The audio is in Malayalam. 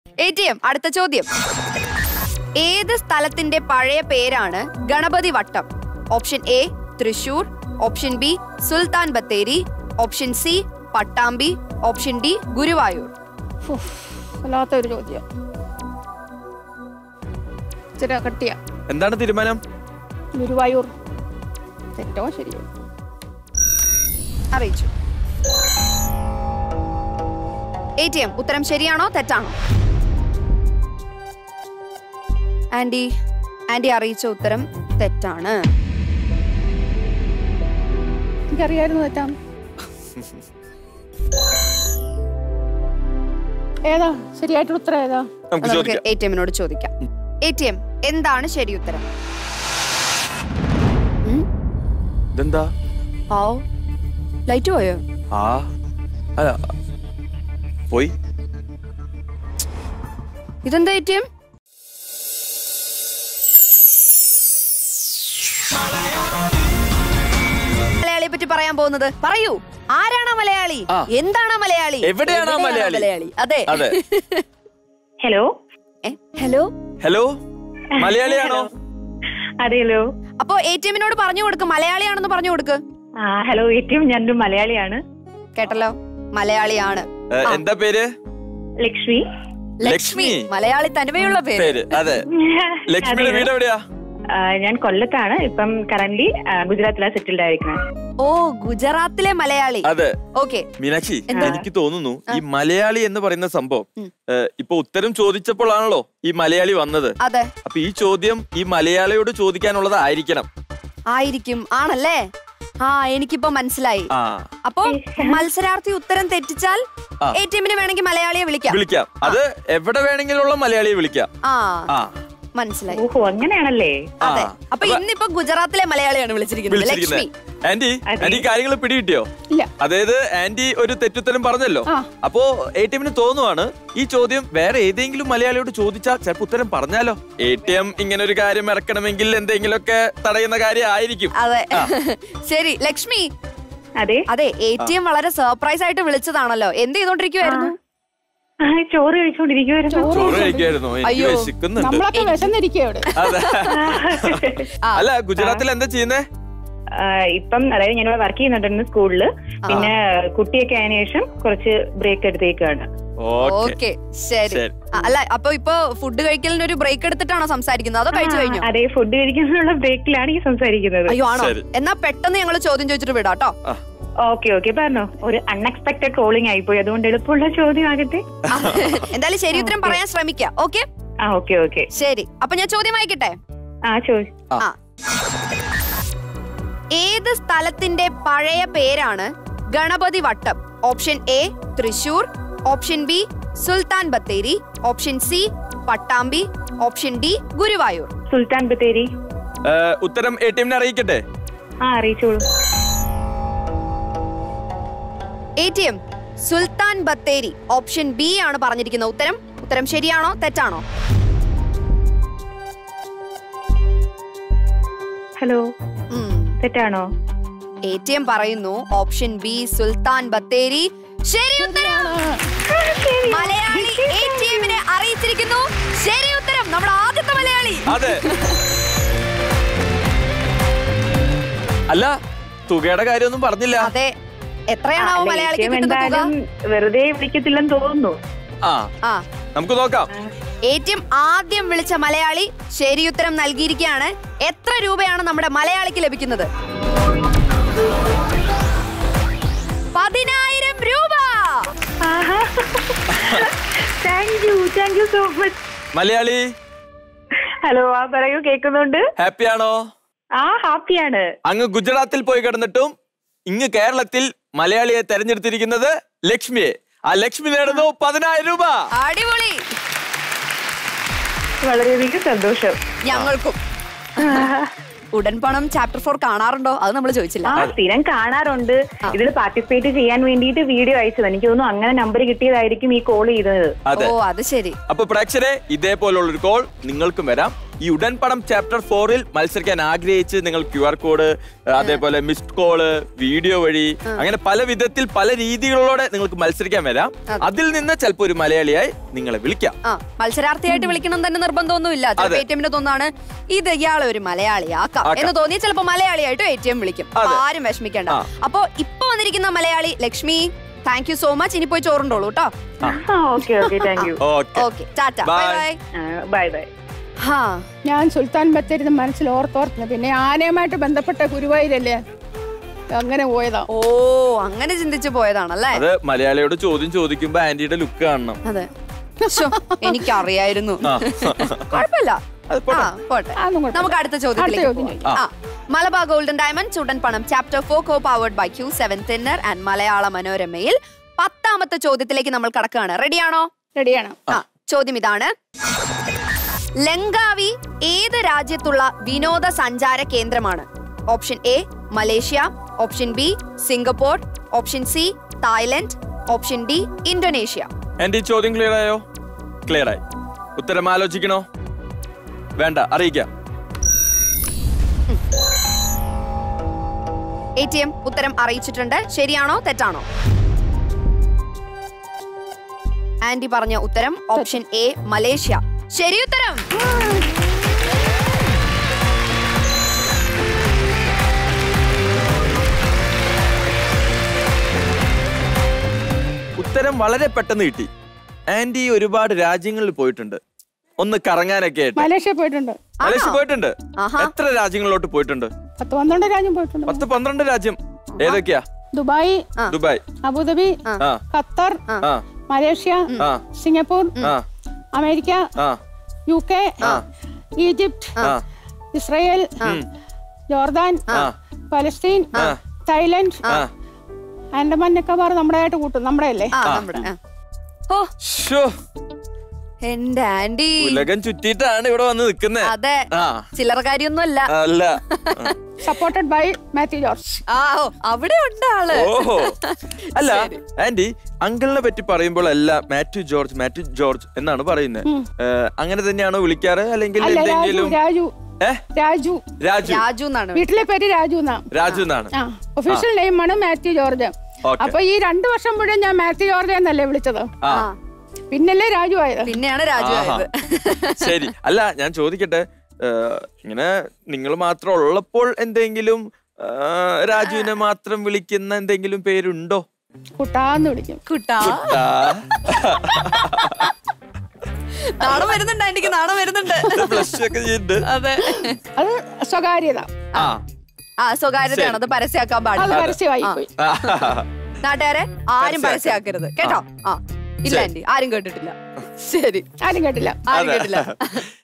എ ടി എം അടുത്ത ചോദ്യം ഏത് സ്ഥലത്തിന്റെ പഴയ പേരാണ് Ganapathivattam option A Thrissur option B Sultan Bathery option C Pattambi option D Guruvayur വല്ലാത്തൊരു ചോദ്യം ഇച്ചിരി കട്ടിയ എന്താണ് തീരുമാനം ഗുരുവായൂർ തെറ്റോ ശരിയോ അറിയിച്ചു എ ടി എം ഉത്തരം ശരിയാണോ തെറ്റാണോ ആന്റി ആന്റി അറിയിച്ച ഉത്തരം തെറ്റാണ് എനിക്കറിയായിരുന്നു തെറ്റാണ് ഏതാ ശരിയായിട്ടുള്ള ഉത്തരം ഏതാ നമുക്ക് നമുക്ക് ചോദിക്കാം എ ടി എമ്മിനോട് ചോദിക്കാം എ ടി എം എന്താണ് ശരി ഉത്തരം ഉം? ഇതെന്താ ഓ ലൈറ്റ് പോയോ ആ അല്ല പോയി ഇതെന്താ എ ടി എം മലയാളിയെ പറ്റി പറയാൻ പോകുന്നത് പറയൂ ആരാണ് ആ മലയാളി ആ. എന്താണ് ആ മലയാളി എവിടെയാണ് ആ എവിടെയാണ് മലയാളി? അതെ അതെ ഹലോ ഏ, ഹലോ ഹലോ മലയാളിയാണോ അതെല്ലോ അപ്പൊ എ ടി എമ്മിനോട് പറഞ്ഞു കൊടുക്ക് മലയാളിയാണെന്ന് പറഞ്ഞു കൊടുക്ക് ആ ഹലോ ഏറ്റവും ഞാനൊരു മലയാളിയാണ് കേട്ടല്ലോ മലയാളിയാണ് ഏ, എന്താ പേര് ലക്ഷ്മി ലക്ഷ്മി ലക്ഷ്മി. മലയാളി തനിമയുള്ള പേര് പേര് അതെ ലക്ഷ്മിയുടെ അതെ. വീട് എവിടെയാ ആ, ഞാൻ കൊല്ലത്താണ് ഇപ്പം കറന്റ് ഗുജറാത്തിലാണ് സെറ്റിൽഡ് ആയിരിക്കുന്നത് ഓ ഗുജറാത്തിലെ മലയാളി അതെ ഓക്കെ മീനാക്ഷി എന്താ? എനിക്ക് തോന്നുന്നു ഈ മലയാളി എന്ന് പറയുന്ന സംഭവം ഉം. ഏ, ഇപ്പൊ ഉത്തരം ചോദിച്ചപ്പോഴാണല്ലോ ഈ മലയാളി വന്നത് അതെ അപ്പൊ ഈ ചോദ്യം ഈ മലയാളിയോട് ചോദിക്കാനുള്ളതായിരിക്കണം ആയിരിക്കും ആണല്ലേ ആ എനിക്കിപ്പോ മനസ്സിലായി ആ അപ്പൊ മത്സരാർത്ഥി ഉത്തരം തെറ്റിച്ചാൽ ആ. എ ടി എമ്മിന് വേണമെങ്കിൽ മലയാളിയെ വിളിക്കാം വിളിക്കാം അത് എവിടെ വേണമെങ്കിലുള്ള മലയാളിയെ വിളിക്കാം ആ ആ മനസ്സിലായി ഓഹോ അങ്ങനെയാണല്ലേ ആ. അതെ അപ്പൊ ഇന്നിപ്പോ ഗുജറാത്തിലെ മലയാളിയാണ് വിളിച്ചിരിക്കുന്നത് ലക്ഷ്മി വിളിച്ചിരിക്കുന്നത് ആന്റി അതെ. ആന്റി കാര്യങ്ങൾ പിടികിട്ടിയോ ഇല്ല അതായത് ആന്റി ഒരു തെറ്റുത്തരം പറഞ്ഞല്ലോ ആ. അപ്പോ എ ടി എമ്മിന് തോന്നുവാണ് ഈ ചോദ്യം വേറെ ഏതെങ്കിലും മലയാളിയോട് ചോദിച്ചാൽ ചിലപ്പോ ഉത്തരം പറഞ്ഞാലോ എ ടി എം ഇങ്ങനെ ഒരു കാര്യം ഇറക്കണമെങ്കിൽ എന്തെങ്കിലുമൊക്കെ തടയുന്ന കാര്യം ആയിരിക്കും അതെ ശരി ലക്ഷ്മി അതെ അതെ എ ടി എം വളരെ സർപ്രൈസ് ആയിട്ട് വിളിച്ചതാണല്ലോ എന്ത് ചെയ്തോണ്ടിരിക്കുവായിരുന്നു ആ, ചോറ് കഴിച്ചുകൊണ്ടിരിക്കുവായിരുന്നു ചോറ് കഴിക്കായിരുന്നു എനിക്ക് അയ്യോ. വിശക്കുന്നുണ്ട് നമ്മളൊക്കെ വിശന്നിരിക്കുക ഇവിടെ അതെ ആ. അല്ല ഗുജറാത്തിൽ എന്താ ചെയ്യുന്നേ ആ, ഇപ്പം അതായത് ഞാനിവിടെ വർക്ക് ചെയ്യുന്നുണ്ടായിരുന്നു സ്കൂളില് പിന്നെ കുട്ടിയൊക്കെ ആയതിനു ശേഷം കുറച്ച് ബ്രേക്ക് എടുത്തേക്കാണ് ഓക്കെ ഓക്കെ ശരി ശരി. ആ, അല്ല അപ്പൊ ഇപ്പൊ ഫുഡ് കഴിക്കലിന് ഒരു ബ്രേക്ക് എടുത്തിട്ടാണോ സംസാരിക്കുന്നത് അതോ കഴിച്ചു കഴിഞ്ഞോ അതെ ഫുഡ് കഴിക്കാനുള്ള ബ്രേക്കിലാണ് ഈ സംസാരിക്കുന്നത് അയ്യോ ആണോ ശരി. എന്നാ പെട്ടെന്ന് ഞങ്ങൾ ചോദ്യം ചോദിച്ചിട്ട് വിടാം കേട്ടോ ഓക്കെ ഓക്കെ പറഞ്ഞോ ഒരു അൺഎക്സ്പെക്ടഡ് കോളിംഗ് ആയിപ്പോയി അതുകൊണ്ട് എളുപ്പമുള്ള ചോദ്യം ആകട്ടെ എന്തായാലും ശരി ഉത്തരം പറയാൻ ശ്രമിക്കാം ഓക്കെ ആ ഓക്കെ ഓക്കെ ശരി അപ്പൊ ഞാൻ ചോദ്യം വായിക്കട്ടെ ആ ചോദി ആ ഏത് സ്ഥലത്തിന്റെ പഴയ പേരാണ് Ganapathivattam option A Thrissur option B Sultan Bathery option C Pattambi option D Guruvayur Sultan Bathery ഏ, ഉത്തരം എ ടി എമ്മിനെ അറിയിക്കട്ടെ ആ അറിയിച്ചോളൂ A T M Sultan Bathery option B ആണ് പറഞ്ഞിരിക്കുന്ന ഉത്തരം ഉത്തരം ശരിയാണോ തെറ്റാണോ ഹലോ തെറ്റാണോ എ ടി എം പറയുന്നു ഓപ്ഷൻ ബി സുൽത്താൻ ബത്തേരി ശരി ഉത്തരം മലയാളി എ ടി എമ്മിനെ അറിയിച്ചിരിക്കുന്നു ശരി ഉത്തരം നമ്മുടെ ആദ്യത്തെ മലയാളി അതെ അല്ല തുകയുടെ കാര്യമൊന്നും പറഞ്ഞില്ല അതെ എത്രയാണാവോ അല്ല, മലയാളിക്ക് ATM കിട്ടുന്ന തുക എന്തായാലും വെറുതെ വിളിക്കത്തില്ലെന്ന് തോന്നുന്നു ആ ആ നമുക്ക് നോക്കാം എ ടി എം ആദ്യം വിളിച്ച മലയാളി ശരി ഉത്തരം നൽകിയിരിക്കുകയാണ് എത്ര രൂപയാണ് നമ്മുടെ മലയാളിക്ക് ലഭിക്കുന്നത് പതിനായിരം രൂപ thank you thank you so much Malayali hello ആ പറയൂ കേൾക്കുന്നുണ്ട് ഹാപ്പിയാണോ ആ ഹാപ്പിയാണ് അങ്ങ് ഗുജറാത്തിൽ പോയി കിടന്നിട്ടും ഇങ്ങ് കേരളത്തിൽ മലയാളിയെ തെരഞ്ഞെടുത്തിരിക്കുന്നത് ലക്ഷ്മിയെ ആ ലക്ഷ്മി നേടുന്നു പതിനായിരം രൂപ അടിപൊളി വളരെയധികം സന്തോഷം ഞങ്ങൾക്കും ഉടൻ പണം ചാപ്റ്റർ ഫോർ കാണാറുണ്ടോ അത് നമ്മൾ ചോദിച്ചില്ല ആ സ്ഥിരം കാണാറുണ്ട് ഇതിൽ പാർട്ടിസിപ്പേറ്റ് ചെയ്യാൻ വേണ്ടിയിട്ട് വീഡിയോ അയച്ചത് എനിക്ക് തോന്നുന്നു അങ്ങനെ നമ്പർ കിട്ടിയതായിരിക്കും ഈ കോൾ ചെയ്തത് അതെ ഓ അത് ശരി അപ്പൊ പ്രേക്ഷരെ ഇതേപോലുള്ള ഒരു കോൾ നിങ്ങൾക്കും വരാം ഈ ഉടൻ പടം ചാപ്റ്റർ ഫോറിൽ മത്സരിക്കാൻ ആഗ്രഹിച്ച് നിങ്ങൾ ക്യു ആർ കോഡ് അതേപോലെ മിസ്ഡ് കോള് വീഡിയോ വഴി അങ്ങനെ പല വിധത്തിൽ പല രീതികളോടെ നിങ്ങൾക്ക് മത്സരിക്കാൻ വരാം അതിൽ നിന്ന് ചിലപ്പോൾ ഒരു മലയാളിയായി നിങ്ങളെ വിളിക്കാം ആ മത്സരാർത്ഥിയായിട്ട് വിളിക്കണം തന്നെ നിർബന്ധമൊന്നുമില്ല ചിലപ്പോ അതെ. എ ടി എമ്മിന് തോന്നാണ് ഇത് ഇയാളെ ഒരു മലയാളിയാക്കാം ആക്കാം. എന്ന് തോന്നി ചിലപ്പോ മലയാളിയായിട്ട് എ ടി എം വിളിക്കും അപ്പൊ അതെ. ആരും വിഷമിക്കേണ്ട ആ. അപ്പൊ ഇപ്പൊ വന്നിരിക്കുന്ന Malayali Lakshmi thank you so much ഇനി പോയി ചോറുണ്ടോളൂ കേട്ടോ ആ okay okay thank you okay okay tata Bye. Bye bye bye ഹാ ഞാൻ സുൽത്താൻ ബത്തേരി മനസ്സിൽ ഓർത്തോർത്തുന്നു പിന്നെ ആനയുമായിട്ട് ബന്ധപ്പെട്ട ഗുരുവായൂരല്ലേ അങ്ങനെ പോയതാ ഓ അങ്ങനെ ചിന്തിച്ചു പോയതാണല്ലേ അത് മലയാളിയോട് ചോദ്യം ചോദിക്കുമ്പോ ആന്റിയുടെ ലുക്ക് കാണണം അതെ ശ്ശോ, എനിക്കറിയായിരുന്നു ആ. കുഴപ്പമില്ല അത് പോട്ടെ. ആ, പോട്ടെ അതൊന്നും കുഴപ്പമില്ല. നമുക്ക് അടുത്ത ചോദ്യത്തിലേക്ക് അടുത്ത ചോദ്യം പോവാം. ആ മലബാർ ഗോൾഡൻ ഡയമണ്ട് ചുടൻ പണം chapter four co powered by Q seven തിന്നർ ആൻഡ് മലയാള മനോരമയിൽ പത്താമത്തെ ചോദ്യത്തിലേക്ക് നമ്മൾ കടക്കുകയാണ് റെഡിയാണോ റെഡിയാണ് ആ ചോദ്യം ഇതാണ് ലങ്കാവി ഏത് രാജ്യത്തുള്ള വിനോദസഞ്ചാര കേന്ദ്രമാണ് option A Malaysia option B Singapore option C Thailand option D Indonesia എന്റെ ഈ ചോദ്യം ക്ലിയർ ആയോ ക്ലിയർ ആയി ഉത്തരം ആലോചിക്കണോ വേണ്ട അറിയിക്കാം എ ടി എം ഉത്തരം അറിയിച്ചിട്ടുണ്ട് ശരിയാണോ തെറ്റാണോ ആന്റി പറഞ്ഞ ഉത്തരം ഓപ്ഷൻ എ മലേഷ്യ ശരി ഉത്തരം ഉത്തരം വളരെ പെട്ടെന്ന് കിട്ടി ആന്റി ഒരുപാട് രാജ്യങ്ങളിൽ പോയിട്ടുണ്ട് ഒന്ന് കറങ്ങാനൊക്കെ ആയിട്ട് മലേഷ്യ പോയിട്ടുണ്ട് മലേഷ്യ പോയിട്ടുണ്ട് ആഹാ. എത്ര രാജ്യങ്ങളിലോട്ട് പോയിട്ടുണ്ട് പത്ത് പന്ത്രണ്ട് രാജ്യം പോയിട്ടുണ്ട് പത്ത് പന്ത്രണ്ട് രാജ്യം ഏതൊക്കെയാ ദുബായ് ആ. ദുബായ് അബുദാബി ആ ഖത്തർ ആ മലേഷ്യ ആ സിംഗപ്പൂർ ആ അമേരിക്ക ആ യു കെ ആ. ഈജിപ്ത് ആ ഇസ്രയേൽ ജോർദാൻ ആ പലസ്തീൻ ആ. തായ്ലൻഡ് ആ ആൻഡമാൻ നിക്കോബാർ നമ്മുടെ ആയിട്ട് കൂട്ടും നമ്മുടെ അല്ലേ ആ നമ്മുടെ ആ. ഓ ശ്ശോ, എന്റെ ആന്റി ഉലകം ചുറ്റിയിട്ടാണ് ഇവിടെ വന്ന് നിക്കുന്നത് അതെ ആ ചില്ലറ കാര്യൊന്നുമല്ല അല്ല സപ്പോർട്ടഡ് ബൈ മാത്യു ജോർജ് ആ ഓ അവിടെ ഉണ്ട് ആള് ഓഹോ അല്ല ആന്റി അങ്കിളിനെ പറ്റി പറയുമ്പോൾ അല്ല മാത്യു ജോർജ് മാത്യു ജോർജ് എന്നാണ് പറയുന്നത് അങ്ങനെ തന്നെയാണോ വിളിക്കാറ് അല്ലെങ്കിൽ അല്ല രാജു എന്തെങ്കിലും രാജു ഏ രാജു രാജു രാജു എന്നാണ് വീട്ടിലെ പേര് രാജു എന്നാ രാജു എന്നാണ് ആ ഒഫീഷ്യൽ നെയിമാണ് മാത്യു ജോർജ് ഓക്കെ അപ്പൊ ഈ രണ്ടു വർഷം മുഴുവൻ ഞാൻ മാത്യു ജോർജ് എന്നല്ലേ വിളിച്ചത് ആ ആ പിന്നല്ലേ രാജു ആയത് പിന്നെയാണ് രാജു ആഹാ. ആയത് ശരി അല്ല ഞാൻ ചോദിക്കട്ടെ ഏ, ഇങ്ങനെ നിങ്ങൾ മാത്രം ഉള്ളപ്പോൾ എന്തെങ്കിലും ആ, രാജുവിനെ മാത്രം വിളിക്കുന്ന എന്തെങ്കിലും പേരുണ്ടോ കുട്ടാന്ന് വിളിക്കും കുട്ടാ ആ, നാണം വരുന്നുണ്ട് എനിക്ക് നാണം വരുന്നുണ്ട് blush ഒക്കെ ചെയ്യുന്നുണ്ട് അതെ അത് സ്വകാര്യത ആ ആ സ്വകാര്യതയാണ് അത് പരസ്യമാക്കാൻ അത് പാടില്ല പരസ്യമായി പോയി നാട്ടുകാരെ ആരും പരസ്യമാക്കരുത് കേട്ടോ ആ ഇല്ല ആന്റി ആരും കേട്ടിട്ടില്ല ശരി ആരും കേട്ടില്ല ആരും അതെ. കേട്ടില്ല